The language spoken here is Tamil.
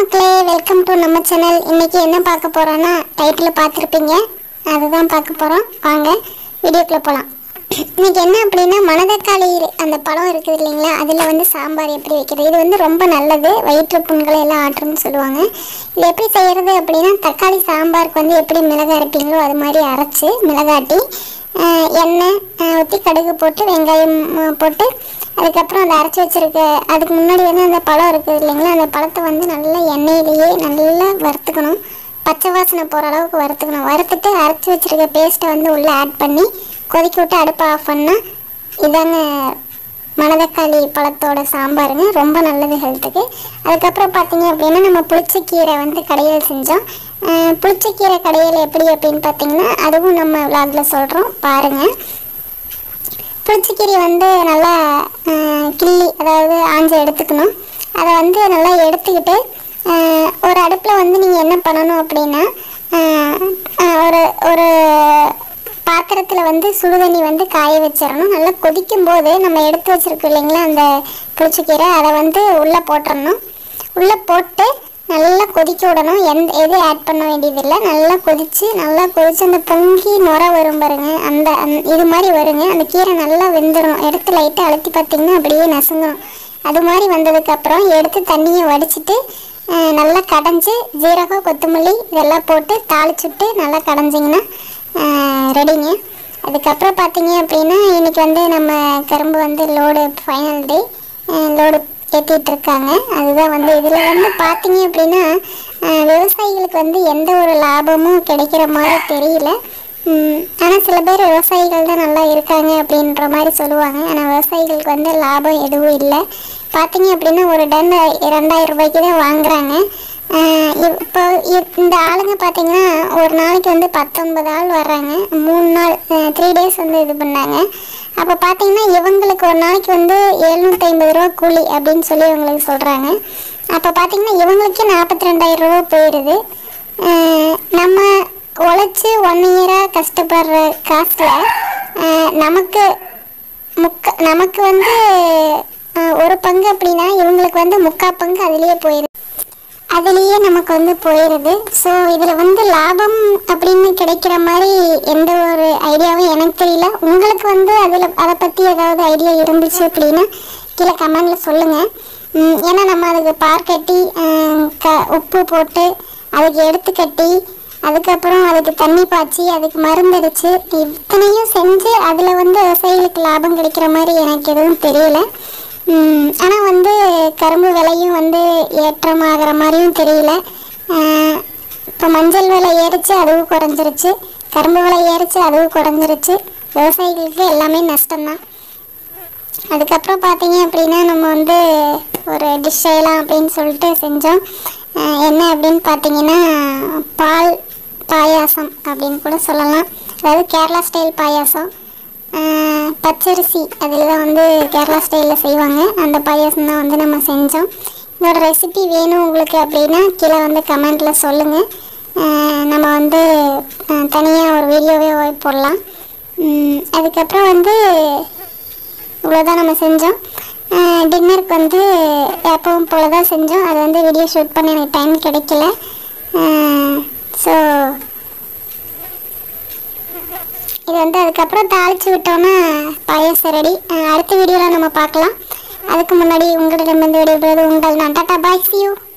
மக்களே வெல்கம் டு நம்ம சேனல் இன்னைக்கு என்ன பார்க்க போறோம்னா டைட்டில் பார்த்துருப்பீங்க அதுதான் பார்க்க போறோம் வாங்க வீடியோக்குள்ள போகலாம் இன்னைக்கு என்ன அப்படின்னா மணதக்காளி இரு- அந்த பழம் இருக்குது இல்லைங்களா அதில் வந்து சாம்பார் எப்படி வைக்கிறது இது வந்து ரொம்ப நல்லது வயிற்று புண்களை எல்லாம் ஆற்றும்னு சொல்லுவாங்க இது எப்படி செய்கிறது அப்படின்னா தக்காளி சாம்பாருக்கு வந்து எப்படி மிளகாய் அரைப்பீங்களோ அது மாதிரி அரைச்சி மிளகாட்டி ஆஹ், எண்ணெய் ஆஹ், ஊற்றி கடுகு போட்டு வெங்காயம் ஆஹ், போட்டு அதுக்கப்புறம் அந்த அரைச்சி வச்சிருக்க அதுக்கு முன்னாடி வந்து அந்த பழம் இருக்குது இல்லைங்களா அந்த பழத்தை வந்து நல்லா எண்ணெயிலேயே நல்லா வறுத்துக்கணும் பச்சை வாசனை போகிற அளவுக்கு வறுத்துக்கணும் வறுத்துட்டு அரைச்சி வச்சிருக்க பேஸ்ட்டை வந்து உள்ளே ஆட் பண்ணி கொதிக்க விட்டு அடுப்பை ஆஃப் பண்ணால் இதாங்க மணதக்காளி பழத்தோட சாம்பாருங்க ரொம்ப நல்லது ஹெல்த்துக்கு அதுக்கப்புறம் பார்த்தீங்க அப்படின்னா நம்ம புளிச்சக்கீரை வந்து கடையில் செஞ்சோம் அஹ் புளிச்சக்கீரை கடையில் எப்படி அப்படின்னு பார்த்தீங்கன்னா அதுவும் நம்ம விளாகில் சொல்கிறோம் பாருங்கள் புளிச்சக்கீரை வந்து நல்லா அஹ், கிள்ளி அதாவது ஆஞ்சு எடுத்துக்கணும் அதை வந்து நல்லா எடுத்துக்கிட்டு அஹ், ஒரு அடுப்பில் வந்து நீங்கள் என்ன பண்ணணும் அப்படின்னா அஹ், அஹ், ஒரு ஒரு பாத்திரத்தில் வந்து சுடுதண்ணி வந்து காய வச்சிடணும் நல்லா கொதிக்கும் போது நம்ம எடுத்து வச்சிருக்கோம் இல்லைங்களா அந்த புளிச்சக்கீரை அதை வந்து உள்ளே போட்டுறணும் உள்ளே போட்டு நல்லா கொதிக்க விடணும் எந்த எதுவும் ஆட் பண்ண வேண்டியதில்லை நல்லா கொதித்து நல்லா கொதித்து அந்த பொங்கி நுர வரும் பாருங்க அந்த அந்த- இது மாதிரி வருங்க அந்த கீரை நல்லா வெந்துடும் எடுத்து லைட்டாக அழுத்தி பார்த்தீங்கன்னா அப்படியே நசுங்கணும் அது மாதிரி வந்ததுக்கப்புறம் எடுத்து தண்ணியை வடிச்சிட்டு அஹ், நல்லா கடைஞ்சி ஜீரகம் கொத்தமல்லி இதெல்லாம் போட்டு தாளிச்சுட்டு நல்லா கடைஞ்சிங்கன்னா ரெடிங்க அதுக்கப்புறம் பார்த்தீங்க அப்படின்னா இன்னைக்கு வந்து நம்ம கரும்பு வந்து லோடு ஃபைனல் டே லோடு ஏற்றிட்டு இருக்காங்க அதுதான் வந்து இதில் வந்து பார்த்தீங்க அப்படின்னா அஹ், விவசாயிகளுக்கு வந்து எந்த ஒரு லாபமும் கிடைக்கிற மாதிரி தெரியல ஆனால் சில பேர் விவசாயிகள் தான் நல்லா இருக்காங்க அப்படின்ற மாதிரி சொல்லுவாங்க ஆனால் விவசாயிகளுக்கு வந்து லாபம் எதுவும் இல்லை பார்த்தீங்க அப்படின்னா ஒரு டன் ரெண்டாயிரம் ரூபாய்க்கு தான் வாங்குறாங்க ஆஹ் இப்போ இ- இந்த ஆளுங்க பார்த்தீங்கன்னா ஒரு நாளைக்கு வந்து பத்தொன்பது ஆள் வர்றாங்க மூணு நாள் த்ரீ டேஸ் வந்து இது பண்ணாங்க அப்போ பார்த்தீங்கன்னா இவங்களுக்கு ஒரு நாளைக்கு வந்து எழுநூற்றி ஐம்பது ரூபா கூலி அப்படின்னு சொல்லி இவங்களுக்கு சொல்கிறாங்க அப்போ பார்த்தீங்கன்னா இவங்களுக்கே நாற்பத்தி ரெண்டாயிரம் ரூபா போயிடுது ஆஹ் நம்ம உழைச்சி ஒன் இயராக கஷ்டப்படுற காசில் நமக்கு முக்க நமக்கு வந்து ஆஹ், ஒரு பங்கு அப்படின்னா இவங்களுக்கு வந்து முக்கா பங்கு அதுலேயே போயிடுது அதுலேயே நமக்கு வந்து போயிடுது ஸோ இதில் வந்து லாபம் அப்படின்னு கிடைக்கிற மாதிரி எந்த ஒரு ஐடியாவும் எனக்கு தெரியல உங்களுக்கு வந்து அதில் அதை பற்றி ஏதாவது ஐடியா இருந்துச்சு அப்படின்னா கீழே கமெண்டில் சொல்லுங்கள் ஏன்னா நம்ம அதுக்கு பார் கட்டி ஆஹ், க உப்பு போட்டு அதுக்கு எடுத்து கட்டி அதுக்கப்புறம் அதுக்கு தண்ணி பாய்ச்சி அதுக்கு மருந்தடிச்சு இத்தனையும் செஞ்சு அதில் வந்து விவசாயிகளுக்கு லாபம் கிடைக்கிற மாதிரி எனக்கு எதுவும் தெரியல ஆனால் வந்து கரும்பு விலையும் வந்து ஏற்றமாகிற மாதிரியும் தெரியல இப்போ மஞ்சள் விலை ஏறிச்சு அதுவும் குறைஞ்சிருச்சு கரும்பு விலை ஏறிச்சு அதுவும் குறைஞ்சிருச்சு விவசாயிகளுக்கு எல்லாமே நஷ்டம்தான் அதுக்கப்புறம் பார்த்தீங்க அப்படின்னா நம்ம வந்து ஒரு டிஷ் செய்யலாம் அப்படின்னு சொல்லிட்டு செஞ்சோம் அஹ் என்ன அப்படின்னு பார்த்தீங்கன்னா பால் பாயாசம் அப்படின்னு கூட சொல்லலாம் அதாவது கேரளா ஸ்டைல் பாயாசம் அஹ் பச்சரிசி அதில் தான் வந்து கேரளா ஸ்டைலில் செய்வாங்க அந்த பாயாசம் தான் வந்து நம்ம செஞ்சோம் இதோட ரெசிபி வேணும் உங்களுக்கு அப்படின்னா கீழே வந்து கமெண்ட்டில் சொல்லுங்கள் நம்ம வந்து தனியாக ஒரு வீடியோவே போடலாம் உம், அதுக்கப்புறம் வந்து இவ்வளோதான் நம்ம செஞ்சோம் டின்னருக்கு வந்து எப்பவும் போல தான் செஞ்சோம் அது வந்து வீடியோ ஷூட் பண்ண எனக்கு டைம் கிடைக்கல ஸோ இது வந்து அதுக்கப்புறம் தாளித்து விட்டோன்னா பாயசம் ரெடி அடுத்த வீடியோவில் நம்ம பார்க்கலாம் அதுக்கு முன்னாடி உங்களிடமிருந்து விடைபெறுவது உங்கள் நான் டாட்டா பாய் சி யூ